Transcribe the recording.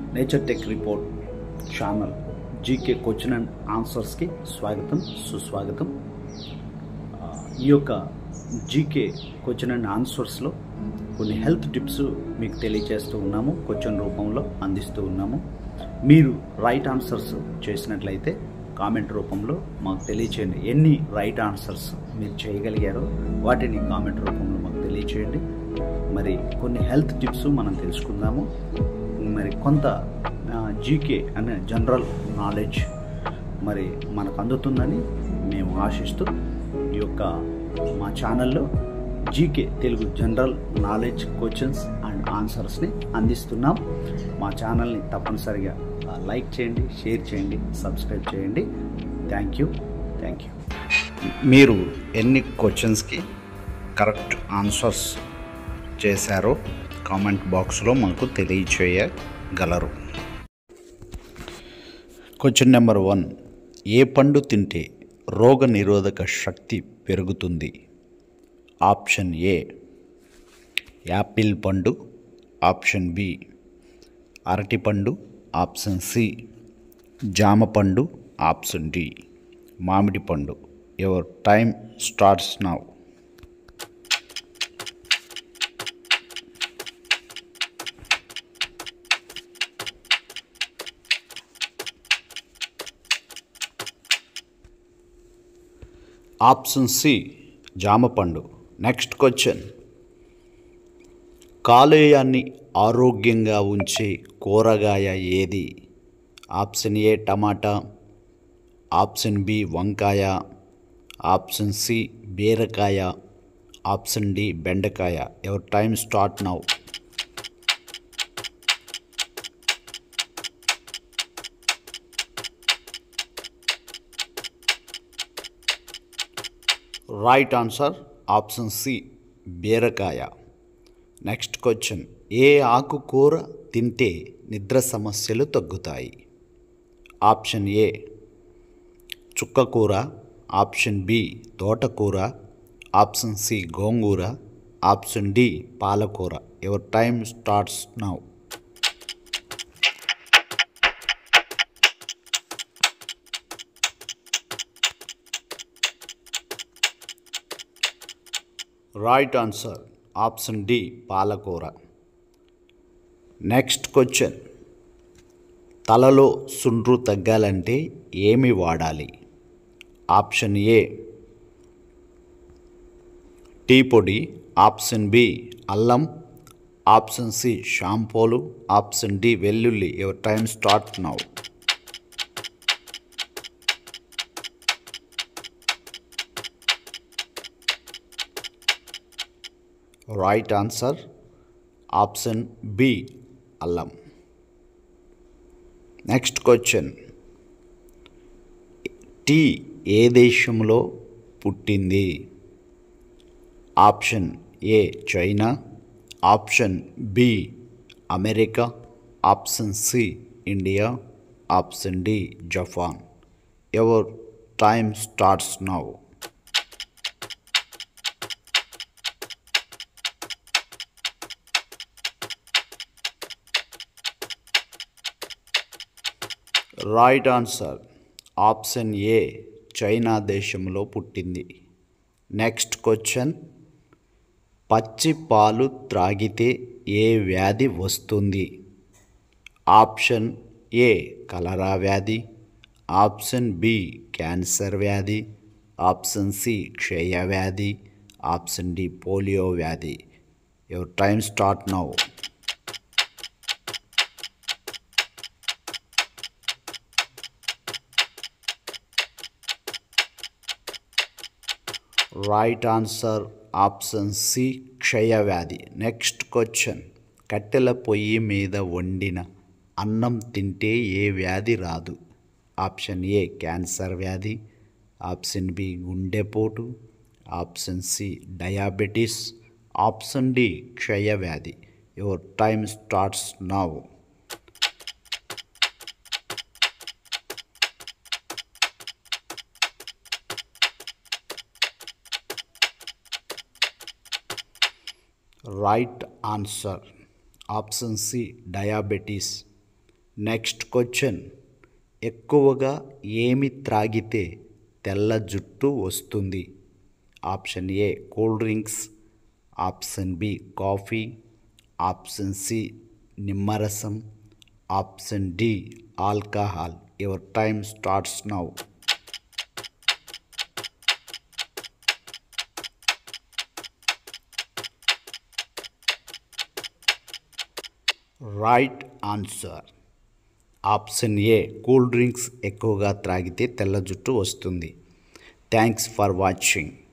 nature tech report channel GK question and ఆన్సర్స్కి స్వాగతం సుస్వాగతం ఆ, ఈ యొక్క జీకే క్వశ్చన్ అండ్ ఆన్సర్స్లో కొన్ని హెల్త్ టిప్స్ మీకు తెలియజేస్తూ ఉన్నాము క్వశ్చన్ రూపంలో అందిస్తూ ఉన్నాము మీరు రైట్ ఆన్సర్స్ చేసినట్లయితే కామెంట్ రూపంలో మాకు తెలియచేయండి ఎన్ని రైట్ ఆన్సర్స్ మీరు చేయగలిగారో వాటిని కామెంట్ రూపంలో మాకు తెలియచేయండి మరి కొన్ని హెల్త్ టిప్స్ మనం తెలుసుకుందాము మరి కొంత జీకే అనే జనరల్ నాలెడ్జ్ మరి మనకు అందుతుందని మేము ఆశిస్తూ ఈ యొక్క మా ఛానల్లో GK Telugu general knowledge questions and ఆన్సర్స్ని అందిస్తున్నాం మా ఛానల్ని తప్పనిసరిగా లైక్ చేయండి షేర్ చేయండి సబ్స్క్రైబ్ చేయండి థ్యాంక్ యూ థ్యాంక్ యూ మీరు ఎన్ని క్వశ్చన్స్కి కరెక్ట్ ఆన్సర్స్ చేశారో కామెంట్ బాక్స్లో మాకు తెలియచేయగలరు క్వశ్చన్ నెంబర్ వన్ ఏ పండు తింటే రోగ నిరోధక శక్తి పెరుగుతుంది ఆప్షన్ ఏ యాపిల్ పండు ఆప్షన్ బి అరటిపండు ఆప్షన్ సి జామ పండు ఆప్షన్ డి మామిడి పండు your time starts now option C జామ పండు నెక్స్ట్ క్వశ్చన్ కాలేయాన్ని ఆరోగ్యంగా ఉంచే కూరగాయ ఏది option A tomato option B వంకాయ ఆప్షన్ సి బీరకాయ ఆప్షన్ డి బెండకాయ your time start now right answer option C బీరకాయ నెక్స్ట్ క్వశ్చన్ ఏ ఆకుకూర తింటే నిద్ర సమస్యలు తగ్గుతాయి ఆప్షన్ ఏ చుక్కకూర ఆప్షన్ బి తోటకూర ఆప్షన్ సి గోంగూర ఆప్షన్ డి పాలకూర your time starts now right answer option D పాలకూర నెక్స్ట్ క్వశ్చన్ తలలో సుండ్రు తగ్గాలంటే ఏమి వాడాలి ఆప్షన్ ఏ టీ పొడి ఆప్షన్ బి అల్లం ఆప్షన్ సి షాంపూలు ఆప్షన్ డి వెల్లుల్లి your time start now right answer option B అల్లం నెక్స్ట్ క్వశ్చన్ టీ ఏ దేశంలో పుట్టింది option A China option B America option C India option D Japan your time starts now right answer option A China దేశంలో పుట్టింది next question పచ్చి పాలు త్రాగితే ఏ వ్యాధి వస్తుంది ఆప్షన్ ఏ కలరా వ్యాధి ఆప్షన్ బి క్యాన్సర్ వ్యాధి ఆప్షన్ సి క్షయ వ్యాధి ఆప్షన్ డి పోలియో వ్యాధి your time start now right answer option C క్షయవ్యాధి నెక్స్ట్ క్వశ్చన్ కట్టెల పొయ్యి మీద వండిన అన్నం తింటే ఏ వ్యాధి రాదు ఆప్షన్ ఏ క్యాన్సర్ వ్యాధి ఆప్షన్ బి గుండెపోటు option C diabetes option D క్షయవ్యాధి your time starts now right answer option C diabetes next question ఎక్కువగా ఏమి త్రాగితే తెల్ల జుట్టు వస్తుంది option A cool drinks option B coffee option C నిమ్మరసం option D alcohol your time starts now right answer option A cool drinks ఎక్కువగా త్రాగితే తెల్ల జుట్టు వస్తుంది థ్యాంక్స్ ఫర్ వాచింగ్